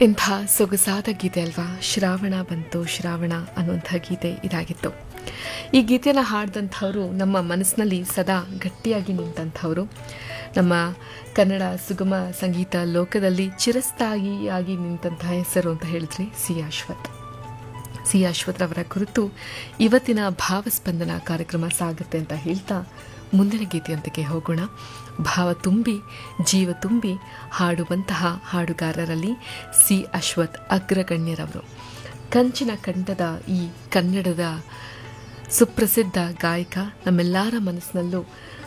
ಇಂಥ ಸೊಗಸಾದ ಗೀತೆ ಅಲ್ವಾ ಶ್ರಾವಣ ಬಂತು ಶ್ರಾವಣ ಅನ್ನುವಂಥ ಗೀತೆ ಇದಾಗಿತ್ತು ಈ ಗೀತೆನ ಹಾಡಿದಂಥವರು ನಮ್ಮ ಮನಸ್ಸಿನಲ್ಲಿ ಸದಾ ಗಟ್ಟಿಯಾಗಿ ನಿಂತಂಥವರು ನಮ್ಮ ಕನ್ನಡ ಸುಗಮ ಸಂಗೀತ ಲೋಕದಲ್ಲಿ ಚಿರಸ್ಥಾಯಿಯಾಗಿ ನಿಂತಹ ಹೆಸರು ಅಂತ ಹೇಳಿದ್ರೆ ಸಿ ಅಶ್ವಥ್ ಸಿ ಅಶ್ವಥ್ ಅವರ ಕುರಿತು ಇವತ್ತಿನ ಭಾವಸ್ಪಂದನ ಕಾರ್ಯಕ್ರಮ ಸಾಗುತ್ತೆ ಅಂತ ಹೇಳ್ತಾ ಮುಂದಿನ ಗೀತೆಯೊಂದಿಗೆ ಹೋಗೋಣ ಭಾವ ತುಂಬಿ ಜೀವ ತುಂಬಿ ಹಾಡುವಂತಹ ಹಾಡುಗಾರರಲ್ಲಿ ಸಿ ಅಶ್ವಥ್ ಅಗ್ರಗಣ್ಯರವರು ಕಂಚಿನ ಕಂಠದ ಈ ಕನ್ನಡದ ಸುಪ್ರಸಿದ್ಧ ಗಾಯಕ ನಮ್ಮೆಲ್ಲರ ಮನಸ್ಸಿನಲ್ಲೂ